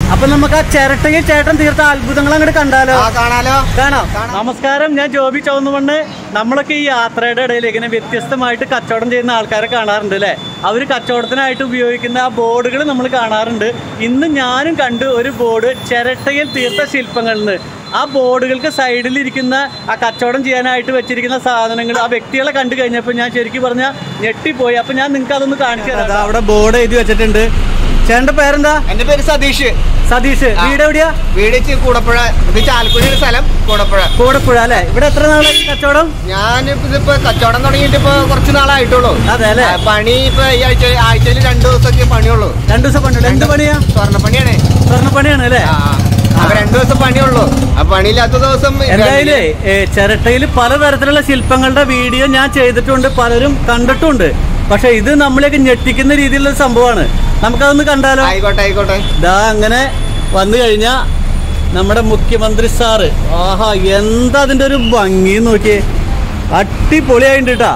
അപ്പൊ നമുക്ക് ആ ചിരട്ടയിൽ ചേട്ടൻ തീർത്ത അത്ഭുതങ്ങൾ അങ്ങോട്ട് കണ്ടാലോ ആ കാണാലോ കാണാം കാണാം. നമസ്കാരം ഞാൻ ജോബി ചൗന്നുമണ്ണ് നമ്മളൊക്കെ ഈ യാത്രയുടെ ഇടയിൽ ഇങ്ങനെ വ്യത്യസ്തമായിട്ട് കച്ചവടം ചെയ്യുന്ന ആൾക്കാരെ കാണാറുണ്ട് അല്ലേ അവർ കച്ചവടത്തിനായിട്ട് ഉപയോഗിക്കുന്ന ആ ബോർഡുകൾ നമ്മൾ കാണാറുണ്ട് ഇന്ന് ഞാനും കണ്ടു ഒരു ബോർഡ് ചിരട്ടയിൽ തീർത്ത ശില്പങ്ങളിൽ നിന്ന് ആ ബോർഡുകൾക്ക് സൈഡിൽ ഇരിക്കുന്ന ആ കച്ചവടം ചെയ്യാനായിട്ട് വെച്ചിരിക്കുന്ന സാധനങ്ങൾ ആ വ്യക്തികളെ കണ്ടു കഴിഞ്ഞപ്പോൾ ഞാൻ ശരിക്കും പറഞ്ഞാൽ ഞെട്ടിപ്പോയി അപ്പൊ ഞാൻ നിങ്ങൾക്ക് അതൊന്ന് കാണിച്ചു തരാം അവിടെ ബോർഡ് എഴുതി വെച്ചിട്ടുണ്ട് ചേട്ടന്റെ പേരെന്താ എന്റെ പേര് സതീഷ് സതീഷ് ആ. വീട് എവിടെയാ വീട് ഇച്ചി കൂടപ്പുഴ ഇത് ചാലക്കുടിയുടെ സ്ഥലം കൂടപ്പുഴ കൂടപ്പുഴ അല്ലേ ഇവിടെ എത്ര നാളായി കച്ചവടം ഞാൻ ഇതിപ്പോ കച്ചവടം തുടങ്ങിയിട്ട് ഇപ്പൊ കുറച്ച് നാളായിട്ടുള്ളൂ അതെ അല്ലേ? ആ, പണി ഇപ്പൊ ഈ ആഴ്ച ആഴ്ചയിൽ രണ്ടു ദിവസമൊക്കെ പണിയുള്ളൂ രണ്ടു ദിവസം പണിയുണ്ട് എന്ത് പണിയാ സ്വർണ്ണപ്പണിയാണ് സ്വർണ്ണപ്പണിയാണ് അല്ലേ ആ അപ്പൊ രണ്ടു ദിവസം പണിയുള്ളൂ ആ പണിയില്ലാത്ത ദിവസം എന്തായാലും ചിരട്ടയിൽ പലതരത്തിലുള്ള ശില്പങ്ങളുടെ വീഡിയോ ഞാൻ ചെയ്തിട്ടുണ്ട് പലരും കണ്ടിട്ടുണ്ട് പക്ഷെ ഇത് നമ്മളെയൊക്കെ ഞെട്ടിക്കുന്ന രീതിയിലുള്ള സംഭവമാണ് നമുക്കതൊന്ന് കണ്ടാലോ ആയിക്കോട്ടെ ആയിക്കോട്ടെ ദാ അങ്ങനെ വന്നു കഴിഞ്ഞാ നമ്മുടെ മുഖ്യമന്ത്രി സാറ് ആഹാ എന്താ അതിന്റെ ഒരു ഭംഗി നോക്കിയേ അടിപൊളിയായിട്ടുണ്ട് കേട്ടാ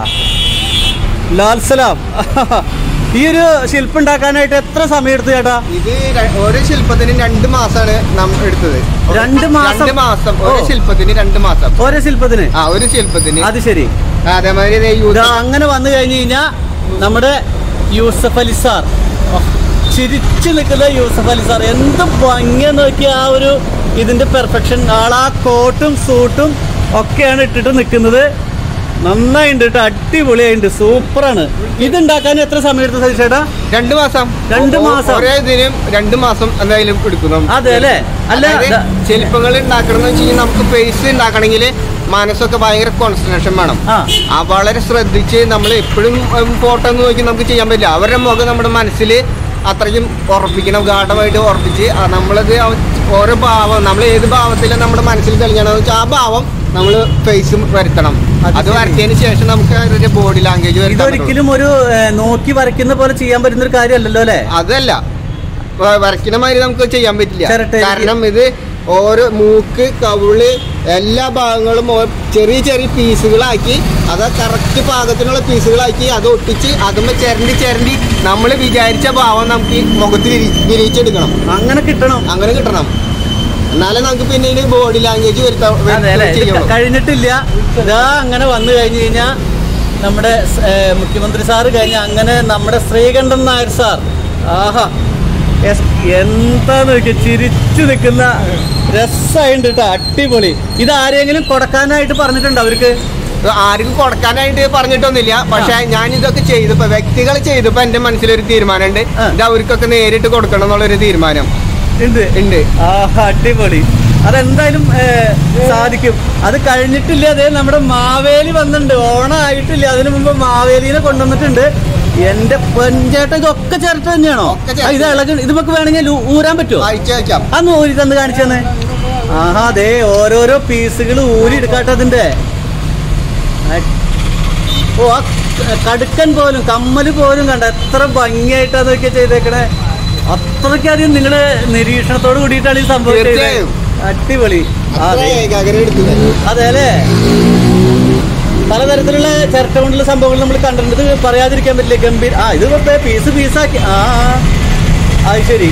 ലാൽ സലാം ഈ ഒരു ശില്പം ഉണ്ടാക്കാനായിട്ട് എത്ര സമയം എടുത്തു ചേട്ടാ ഇത് ര- ഓരോ ശില്പത്തിന് രണ്ട് മാസമാണ് നമ്മൾ എടുത്തത് രണ്ട് മാസം? രണ്ട് മാസം ഓരോ ഓ. ശില്പത്തിന് രണ്ട് മാസം ഓരോ ശില്പത്തിന് ആ ഒരു ശില്പത്തിന് അത് ശരി അതേമാതിരി ദേ യൂത്ത് ഇതാ അങ്ങനെ വന്നു കഴിഞ്ഞു കഴിഞ്ഞാൽ നമ്മുടെ യൂസഫ് അലി സാർ ഓ, ചിരിച്ചു നിൽക്കുന്ന യൂസഫ് അലി സാർ എന്ത് ഭംഗിയ നോക്കിയ ആ ഒരു ഇതിന്റെ പെർഫെക്ഷൻ ആളാ കോട്ടും സൂട്ടും ഒക്കെയാണ് ഇട്ടിട്ട് നിൽക്കുന്നത് നന്നായിട്ടുണ്ട് കേട്ടോ അടിപൊളിയായിട്ടുണ്ട് സൂപ്പറാണ് ഇത് ഉണ്ടാക്കാൻ എത്ര സമയം എടുത്തു സതീഷേട്ടാ രണ്ട് മാസം രണ്ട് ഓ- മാസം. ഓരോ ഇതിനും രണ്ട് മാസം എന്തായാലും എടുക്കും നമുക്ക്. അതെ അല്ലേ? അല്ല, അതായത് ദാ- ശില്പങ്ങൾ ഉണ്ടാക്കണം എന്ന് വെച്ച് കഴിഞ്ഞാൽ നമുക്ക് ഫേസ് ഉണ്ടാക്കണമെങ്കിൽ മനസ്സൊക്കെ ഭയങ്കര കോൺസെൻട്രേഷൻ വേണം ആ ആ വളരെ ശ്രദ്ധിച്ച് നമ്മൾ എപ്പോഴും ഫോട്ടോ നോക്കി നമുക്ക് ചെയ്യാൻ പറ്റില്ല അവരുടെ മുഖം നമ്മുടെ മനസ്സിൽ അത്രയും ഉറപ്പിക്കണം ഗാഠമായിട്ട് ഉറപ്പിച്ച് ആ നമ്മളത് ആ ഓരോ ഭാവം നമ്മൾ ഏത് ഭാവത്തിലും നമ്മുടെ മനസ്സിൽ തെളിഞ്ഞാണെന്ന് വെച്ചാൽ ആ ഭാവം നമ്മൾ ഫേസ് വരുത്തണം അത് അത് ശരി. വരച്ചതിന് ശേഷം നമുക്ക് അതിന്റെ ബോഡി ലാംഗ്വേജ് വരുത്താൻ പറ്റുള്ളൂ. ഇതൊരിക്കലും ഒരു ഏ, നോക്കി വരയ്ക്കുന്ന പോലെ ചെയ്യാൻ പറ്റുന്ന ഒരു കാര്യമല്ലല്ലോ അല്ലേ അതല്ല വ- വരയ്ക്കണ മാതിരി നമുക്ക് ചെയ്യാൻ പറ്റില്ല ചിരട്ടയിൽ- കാരണം ഇത് ഓരോ മൂക്ക് കവിള് എല്ലാ ഭാഗങ്ങളും ഓ- ചെറിയ ചെറിയ പീസുകളാക്കി അത് കറക്റ്റ് പാകത്തിനുള്ള പീസുകളാക്കി അത് ഒട്ടിച്ച് അതുമ്മ ചിരണ്ടി ചിരണ്ടി നമ്മൾ വിചാരിച്ച ഭാവം നമുക്ക് ഈ മുഖത്ത് വിരി- വിരിയിച്ചെടുക്കണം അങ്ങനെ കിട്ടണം അങ്ങനെ കിട്ടണം എന്നാലേ നമുക്ക് പിന്നീട് ബോഡി ലാംഗ്വേജ് വരുത്താൻ അതെ അല്ലേ ഇത് ചെയ്യുള്ളൂ കഴിഞ്ഞിട്ടില്ല ഇതാ അങ്ങനെ വന്നു കഴിഞ്ഞു കഴിഞ്ഞാൽ നമ്മുടെ സ്- ഏ, മുഖ്യമന്ത്രി സാറ് കഴിഞ്ഞ അങ്ങനെ നമ്മുടെ ശ്രീകണ്ഠൻ നായർ സാർ ആഹാ എസ്- എന്താ നോക്കി ചിരിച്ചു നിൽക്കുന്ന രസമായിട്ടുണ്ട് കേട്ടോ അടിപൊളി ഇത് ആരെങ്കിലും കൊടുക്കാനായിട്ട് പറഞ്ഞിട്ടുണ്ടോ അവർക്ക് ആർക്കും കൊടുക്കാനായിട്ട് പറഞ്ഞിട്ടൊന്നുമില്ല പക്ഷെ ഞാൻ ഇതൊക്കെ ചെയ്തപ്പോ വ്യക്തികൾ ചെയ്തപ്പോ എന്റെ മനസ്സിലൊരു തീരുമാനമുണ്ട് ആ. ഇത് അവർക്കൊക്കെ നേരിട്ട് കൊടുക്കണം എന്നുള്ളൊരു തീരുമാനം ഉണ്ട് ഉണ്ട് ആഹാ അടിപൊളി അതെന്തായാലും ഏ, സാധിക്കും അത് കഴിഞ്ഞിട്ടില്ല അതേ നമ്മുടെ മാവേലി വന്നിട്ടുണ്ട് ഓണം ആയിട്ടില്ല അതിനു മുമ്പ് മാവേലിനെ കൊണ്ടുവന്നിട്ടുണ്ട് എന്റെ പെഞ്ചേട്ട ഇതൊക്കെ ചേർത്ത് തന്നെയാണോ ഒക്കെ ആ, ഇത് ഇളകി ഇത് നമുക്ക് വേണമെങ്കിൽ ഊ- ഊരാൻ പറ്റുമോ അയച്ചു വെക്കാം അന്ന് ഊരി തന്ന് കാണിച്ചെന്ന് ആഹാ അതെ ഓരോരോ പീസുകൾ ഊരി എടുക്കാട്ടെ അതിന്റെ അ- ഓ ആ ക- കടുക്കൻ പോലും കമ്മല് പോലും കണ്ട എത്ര ഭംഗിയായിട്ടാ നോക്കിയാ ചെയ്തേക്കണേ അത്രയ്ക്കധികം നിങ്ങള് നിരീക്ഷണത്തോട് കൂടിയിട്ടാണ് ഈ സംഭവം ചെയ്തത് തീർച്ചയായും. അടിപൊളി ആ, അത്ര അതെ. ഏകാഗ്രത എടുത്തത് അതെ അല്ലേ പലതരത്തിലുള്ള ചിരട്ട കൊണ്ടുള്ള സംഭവങ്ങൾ നമ്മൾ കണ്ടിട്ടുണ്ട് ഇത് പറയാതിരിക്കാൻ പറ്റില്ല ഗംഭീര ആ ഇത് വെറുതെ പീസ് പീസാക്കി ആ ആ. അത് ശരി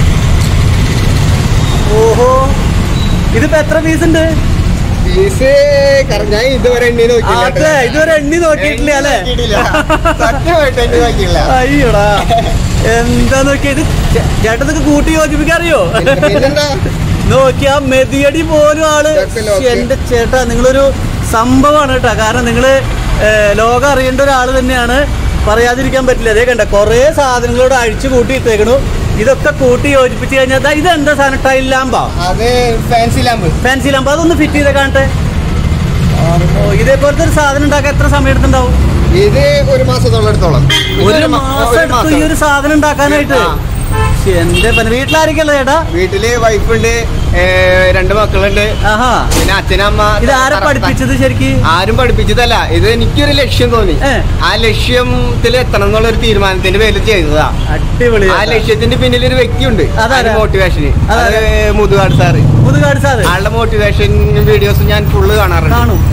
ഓഹോ ഇതിപ്പോ എത്ര പീസ് ഉണ്ട് ഫീസ് കറ- ഞാൻ ഇതുവരെ എണ്ണി നോക്കിയില്ല അതെ കേട്ടോ. ഇതുവരെ എണ്ണി നോക്കിയിട്ടില്ല അല്ലേ നോക്കിയിട്ടില്ല. സത്യമായിട്ട് എണ്ണി നോക്കിയില്ല അയ്യോടാ എന്താ നോക്കിയത് ചേട്ടനൊക്കെ കൂട്ടി യോജിപ്പിക്കാൻ അറിയോ പിന്നെന്താ നോക്കിയാ മെതിയടി പോലും ആള് ഇതൊക്കെ ലോക്ക്. എന്റെ ചേട്ടാ നിങ്ങളൊരു സംഭവമാണ് കേട്ടോ കാരണം നിങ്ങള് ഏഹ്, ലോകം അറിയേണ്ട ഒരാൾ തന്നെയാണ് പറയാതിരിക്കാൻ പറ്റില്ല അതേ കണ്ട കുറേ സാധനങ്ങളോട് അഴിച്ചു കൂട്ടി ഇട്ടേക്കണു ഇതൊക്കെ കൂട്ടി യോജിപ്പിച്ച് കഴിഞ്ഞാൽ ദാ ഇതെന്താ സാധനം ടൈൽ ലാമ്പാ അത് ഫാൻസി ലാമ്പ് ഫാൻസി ലാമ്പ് അതൊന്ന് ഫിറ്റ് ചെയ്ത് കാണട്ടെ ഓ, ഇതേപോലത്തെ ഒരു സാധനം ഉണ്ടാക്കാൻ എത്ര സമയം എടുത്തുണ്ടാവും ഇത് ഒരു മാസത്തോളം എടുത്തോളം ഇത് ഒരു മാ- മാസം ഒരു എടുത്തു ഈ മാസം. ഒരു സാധനം ഉണ്ടാക്കാനായിട്ട് ആ. ശ്ശെ, എന്റെ പന വീട്ടിലായിരിക്കല്ലോ ചേട്ടാ വീട്ടില് വൈഫുണ്ട് രണ്ട് മക്കളുണ്ട് ആഹാ പിന്നെ അച്ഛനമ്മ ഇത് ആരെ പഠിപ്പിച്ചത് ശരിക്ക് ആരും പഠിപ്പിച്ചതല്ല ഇത് എനിക്കൊരു ലക്ഷ്യം തോന്നി ഏ. ആ ലക്ഷ്യത്തിൽ എത്തണം എന്നുള്ള ഒരു തീരുമാനത്തിന്റെ പേരിൽ ചെയ്തതാ അടിപൊളി ആ ലക്ഷ്യത്തിന്റെ പിന്നിൽ ഒരു വ്യക്തിയുണ്ട് അതാരാ? മോട്ടിവേഷന് അത് അതാരാ? മുതുകാട് സാറ് മുതുകാട് സാറ് ആളുടെ മോട്ടിവേഷൻ വീഡിയോസ് ഞാൻ ഫുള്ള് കാണാറുണ്ട് കാണും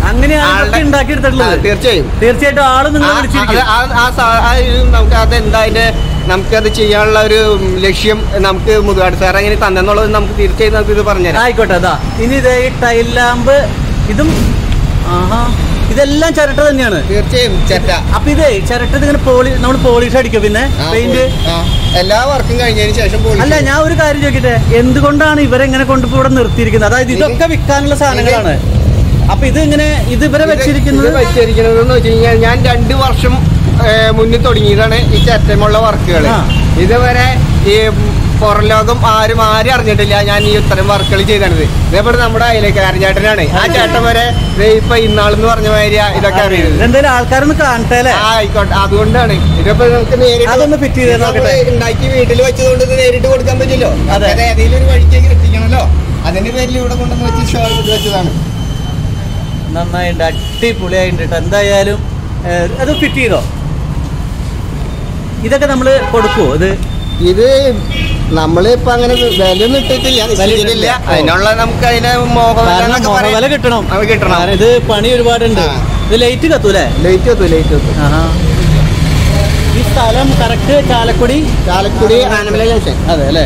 അങ്ങനെയാണ് ആളുടെ- ഇതൊക്കെ ഉണ്ടാക്കിയെടുത്തിട്ടുള്ളത് ആ, തീർച്ചയായും തീർച്ചയായിട്ടും ആള് നിങ്ങൾ ആ- വിളിച്ചിരിക്കും ആ- ആ- ആ സ- ആ ഒരു നമുക്ക് അത് എന്താ അതിന്റെ നമുക്കത് ചെയ്യാനുള്ള ഒരു ലക്ഷ്യം നമുക്ക് മുതുകാട് സാർ അങ്ങനെ തന്നെന്നുള്ളത് നമുക്ക് തീർച്ചയായും നമുക്ക് ഇത് പറഞ്ഞുതരാം ആയിക്കോട്ടെ അതാ ഇനി ഇത് ഈ ടൈൽ ലാമ്പ് ഇതും ആഹാ ഇതെല്ലാം ചിരട്ട തന്നെയാണ് തീർച്ചയായും ചേട്ട അപ്പൊ ഇതേ ചിരട്ട ഇങ്ങനെ പോളി നമ്മൾ പോളിഷ് അടിക്കും പിന്നെ പെയിന്റ് എല്ലാ വർക്കും കഴിഞ്ഞതിന് ശേഷം polish അല്ല ചെയ്യും. ഞാൻ ഒരു കാര്യം ചോദിക്കട്ടെ എന്തുകൊണ്ടാണ് ഇവരെങ്ങനെ കൊണ്ടുപോ ഇവിടെ നിർത്തിയിരിക്കുന്നത് അതായത് ഇതൊക്കെ വിൽക്കാനുള്ള സാധനങ്ങളാണ് അപ്പൊ ഇത് ഇങ്ങനെ ഇത് ഇവരെ ഇത് വെച്ചിരിക്കുന്നത് ഇത് വെച്ചിരിക്കുന്നത് എന്ന് വെച്ച് കഴിഞ്ഞാൽ ഞാൻ രണ്ട് വർഷം ഏ, മുന്നിൽ തുടങ്ങിയതാണ് ഈ ചേറ്റമുള്ള വർക്കുകൾ ആ. ഇതുവരെ ഈ പുറം ലോകം ആരും ആരും അറിഞ്ഞിട്ടില്ല ഞാൻ ഈ ഇത്തരം വർക്കുകൾ ചെയ്തത് ഇതേപോലെ നമ്മുടെ അയലേക്കാരൻ ചേട്ടനാണ് ആ ചേട്ടൻ വരെ ദേ ഇപ്പൊ ഇന്നാളെന്ന് പറഞ്ഞ മാതിരി ഇതൊക്കെ അറിയുന്നത് എന്തായാലും ആൾക്കാരൊന്ന് കാണട്ടെ അല്ലേ ആ ആയിക്കോട്ടെ അതുകൊണ്ടാണ് ഇതിപ്പോ നമുക്ക് നേരിട്ട് അതൊന്ന് fit ചെയ്ത് ഇത് നമ്മള് നോക്കട്ടെ. ഉണ്ടാക്കി വീട്ടിൽ വെച്ചതുകൊണ്ട് ഇത് നേരിട്ട് കൊടുക്കാൻ പറ്റില്ലോ അതെ. അത് ഏതെങ്കിലും ഒരു വഴിക്കേക്ക് എത്തിക്കണല്ലോ അതിന്റെ പേരിൽ ഇവിടെ കൊണ്ടുവന്ന് വെച്ച് ഷോ ഇത് വെച്ചതാണ് നന്നായിട്ടുണ്ട് അടിപൊളിയായിട്ടുണ്ട് ട്ടോ. എന്തായാലും ഏഹ്, അത് ഫിറ്റ് ചെയ്തോ ഇതൊക്കെ നമ്മൾ കൊടുക്കുവോ ഇത് ഇത് നമ്മളിപ്പോ അങ്ങനെ വിലയൊന്നും ഇട്ടിട്ടില്ല നിശ്ചയിച്ചിട്ടില്ല ഓ. അതിനുള്ള നമുക്ക് അതിനെ മോഹവില കാരണം എന്നൊക്കെ വില പറയാം. കിട്ടണം അത് കിട്ടണം കാരണം ഇത് പണി ഒരുപാടുണ്ട് ആ. ഇത് ലൈറ്റ് കത്തൂലേ ലേറ്റ് എത്തും ലേറ്റ് എത്തും ആഹാ. ഈ സ്ഥലം കറക്റ്റ് ചാലക്കുടി ചാലക്കുടി ആനമല ജംഗ്ഷൻ അതെ അല്ലേ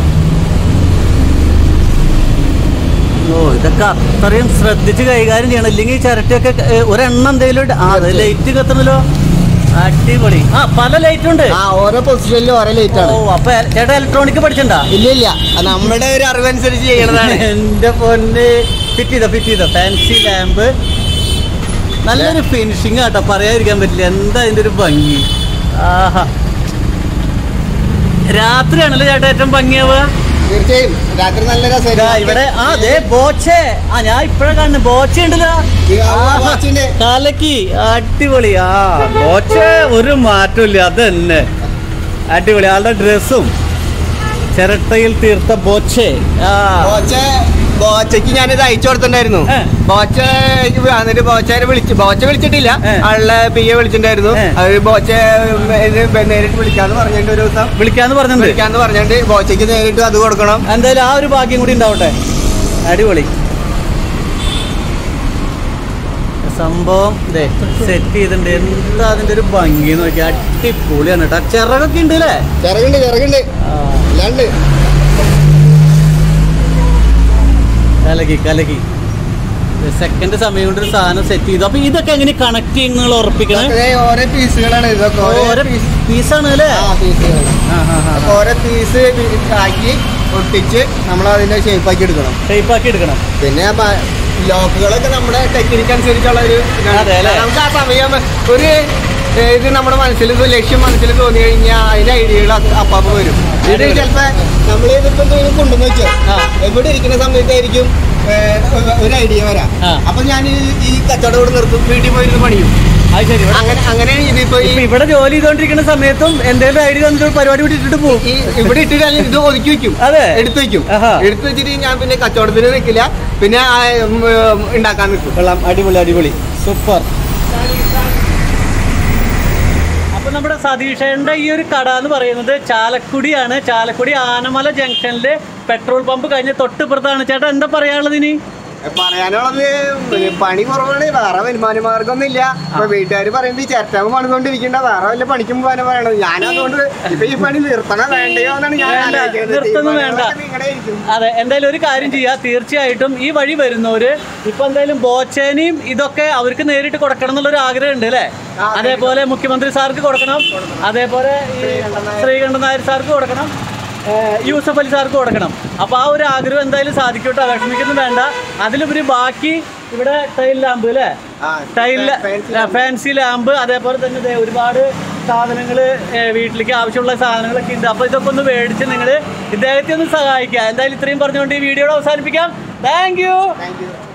ഓ ഇതൊക്കെ അത്രയും ശ്രദ്ധിച്ച് കൈകാര്യം ചെയ്യണം ഇല്ലെങ്കിൽ ഈ ചിരട്ടയൊക്കെ ഏ, ഒരെണ്ണം എന്തെങ്കിലും ഇട- ആ അതെ ലൈറ്റ് കത്തണല്ലോ അടിപൊളി ആ പല ലൈറ്റും ഉണ്ട് ആ ഓരോ പൊസിഷനിലും ഓരോ ലേറ്റ് ആണ് ഓ അപ്പൊ എ- ചേട്ടാ ഇലക്ട്രോണിക് പഠിച്ചിട്ടുണ്ടാ ഇല്ല ഇല്ല അത് നമ്മുടെ ഒരു അറിവനുസരിച്ച് ചെയ്യണതാണ് എന്റെ പൊന്ന് ഫിറ്റ് ചെയ്തോ ഫിറ്റ് ചെയ്തോ ഫാൻസി ലാമ്പ് നല്ലൊരു ഫിനിഷിങ് ആട്ടോ പറയാതിരിക്കാൻ പറ്റില്ല എന്താ അതിന്റെ ഒരു ഭംഗി ആഹാ രാത്രിയാണല്ലോ ചേട്ടാ ഏറ്റവും ഭംഗിയാവുക തീർച്ചയായും രാത്രി നല്ല ഇതാ രസമായിരിക്കും ഇവിടെ ആ ദേ ബോച്ചെ ആ ഞാൻ ഇപ്പഴാ കാണുന്നു ബോച്ച ഉണ്ടല്ലോ ഈ ആ ആഹാ. വാച്ചിന്റെ കലക്കി അടിപൊളി ആ ബോച്ച ഒരു മാറ്റമില്ല അത് തന്നെ അടിപൊളി ആളുടെ ഡ്രസ്സും ചിരട്ടയിൽ തീർത്ത ബോച്ചെ ആ ബോച്ച ബോച്ചയ്ക്ക് ഞാനിത് അയച്ചു കൊടുത്തിട്ടുണ്ടായിരുന്നു ഏ. ബോച്ച എന്നിട്ട് ബോച്ചനെ വിളിച്ചു ബോച്ച വിളിച്ചിട്ടില്ല ഏ. ആളുടെ പി എ വിളിച്ചിട്ടുണ്ടായിരുന്നു ഏ. അത് ബോച്ച ഇത് നേരിട്ട് വിളിക്കാന്ന് പറഞ്ഞിട്ട് ഒരു ദിവസം വിളിക്കാന്ന് പറഞ്ഞിട്ടുണ്ട് വിളിക്കാന്ന് പറഞ്ഞിട്ട് ബോച്ചയ്ക്ക് നേരിട്ട് അത് കൊടുക്കണം എന്തായാലും ആ ഒരു ഭാഗ്യം കൂടി ഉണ്ടാവട്ടെ അടിപൊളി സംഭവം ഇതേ സെറ്റ് ചെയ്തിട്ടുണ്ട് എന്താ അതിന്റെ ഒരു ഭംഗി നോക്കി അടിപൊളിയാണ് കേട്ടോ ചിറകൊക്കെ ഉണ്ട് അല്ലേ ചിറകുണ്ട് ചിറകുണ്ട് അല്ലാണ്ട് കലകി കലകി സെക്കൻഡ് സമയം കൊണ്ട് ഒരു സാധനം സെറ്റ് ചെയ്തു അപ്പൊ ഇതൊക്കെ എങ്ങനെ കണക്ട് ചെയ്യുന്ന ഉറപ്പിക്കണേ ഇതൊക്കെ ഓരോ പീസുകളാണ് ഇതൊക്കെ ഓരോ ഓരോ piece- പീസാണ് അല്ലേ ആ പീസുകൾ ആ, ആ, ആ. ഓരോ പീസ് ആക്കി ഒട്ടിച്ച് നമ്മൾ അതിന്റെ ഷേപ്പ് ആക്കി എടുക്കണം Shape ആക്കി എടുക്കണം പിന്നെ ബ- ലോക്കുകളൊക്കെ നമ്മുടെ ടെക്നിക്ക് അനുസരിച്ചുള്ള ഒരു ഇതാണ്. അതെ അല്ലേ? നമുക്ക് ആ സമയം ഒരു ഏ, ഇത് നമ്മുടെ മനസ്സിൽ ഇത് ലക്ഷ്യം മനസ്സിൽ തോന്നി കഴിഞ്ഞാൽ അതിന്റെ ഐഡിയകൾ അപ്പം വരും ഇത് അടിപൊളി. ചിലപ്പോ നമ്മൾ ഇതിപ്പോ എന്തെങ്കിലും കൊണ്ടുവന്ന് വെച്ചാൽ ആ. എവിടെ ഇരിക്കുന്ന സമയത്തായിരിക്കും ഏ, ഒരു ഐഡിയ വരാം ആ. അപ്പൊ ഞാൻ ഈ- ഈ കച്ചവടം ഇവിടെ നിർത്തും വീട്ടിൽ പോയിരുന്ന് പണിയും അത് ശരി ഇവിടെ അങ്ങനെ അങ്ങനെയാണ് ഇതിപ്പോ ഈ ഇപ്പൊ ഇവിടെ ജോലി ചെയ്തോണ്ടിരിക്കുന്ന സമയത്തും എന്തെങ്കിലും ഐഡിയ തന്നിട്ട് പരിപാടി വിട്ടിട്ട് പോകും ഈ ഇവിടെ ഇട്ടിട്ട് അല്ലെങ്കിൽ ഇത് ഒതുക്കി വെക്കും അതെ. എടുത്തു വെക്കും ആഹാ. എടുത്തു വെച്ചിട്ട് ഞാൻ പിന്നെ കച്ചവടത്തിന് നിൽക്കില്ല പിന്നെ ആ, ഉം, ഉം, ഉണ്ടാക്കാൻ നിൽക്കും കൊള്ളാം അടിപൊളി അടിപൊളി സൂപ്പർ അപ്പൊ നമ്മുടെ സതീഷേന്റെ ഈ ഒരു കട എന്ന് പറയുന്നത് ചാലക്കുടിയാണ് ചാലക്കുടി ആനമല ജംഗ്ഷനില് പെട്രോൾ പമ്പ് കഴിഞ്ഞ് തൊട്ടിപ്പുറത്താണ് ചേട്ടാ എന്താ പറയാനുള്ളത് ഇനി പറയാനുള്ളത് പണി കുറവാണ് വേറെ വരുമാന മാർഗമൊന്നും ഇല്ല അപ്പൊ വീട്ടുകാർ പറയുമ്പോ ഈ ചേർത്താവ് പണിതുകൊണ്ടിരിക്കണ്ട വേറെ വല്ല പണിക്കും പോകാനും പറയണത് ഞാനതുകൊണ്ട് ഇപ്പൊ ഈ പണി നിർത്തണ വേണ്ടയോ എന്നാണ് ഞാൻ വേണ്ട, ആലോചിക്കുന്നത്. നിർത്തുന്നു വേണ്ട. തീരുമാനങ്ങളൊക്കെ നിങ്ങളുടെ ഇരിക്കും. അതെ എന്തായാലും ഒരു കാര്യം ചെയ്യാം തീർച്ചയായിട്ടും ഈ വഴി വരുന്നവര് ഇപ്പൊ എന്തായാലും ബോച്ചേനെയും ഇതൊക്കെ അവർക്ക് നേരിട്ട് കൊടുക്കണം എന്നുള്ളൊരു ആഗ്രഹം ഉണ്ട് അല്ലേ ആ, അതേപോലെ മുഖ്യമന്ത്രി സാർക്ക് കൊടുക്കണം അതേപോലെ ഈ ശ്രീകണ്ഠൻ നായർ. ശ്രീകണ്ഠൻ നായർ സാർക്ക് കൊടുക്കണം ഏഹ് യൂസഫ് അലി സാർക്ക് കൊടുക്കണം അപ്പൊ ആ ഒരു ആഗ്രഹം എന്തായാലും സാധിക്കട്ടെ വിഷമിക്കുന്നു വേണ്ട അതിലുപരി ബാക്കി ഇവിടെ ടൈൽ ലാമ്പ് അല്ലേ ആ, tile fancy lamp. Fancy lamp അതേപോലെ തന്നെ ദേ ഒരുപാട് സാധനങ്ങൾ വീട്ടിലേക്ക് ആവശ്യമുള്ള സാധനങ്ങളൊക്കെ ഉണ്ട് അപ്പോൾ ഇതൊക്കെ ഒന്ന് മേടിച്ച് നിങ്ങൾ ഇദ്ദേഹത്തെ ഒന്ന് സഹായിക്കുക എന്തായാലും ഇത്രയും പറഞ്ഞുകൊണ്ട് ഈ വീഡിയോയുടെ അവസാനിപ്പിക്കാം താങ്ക് യു Thank you.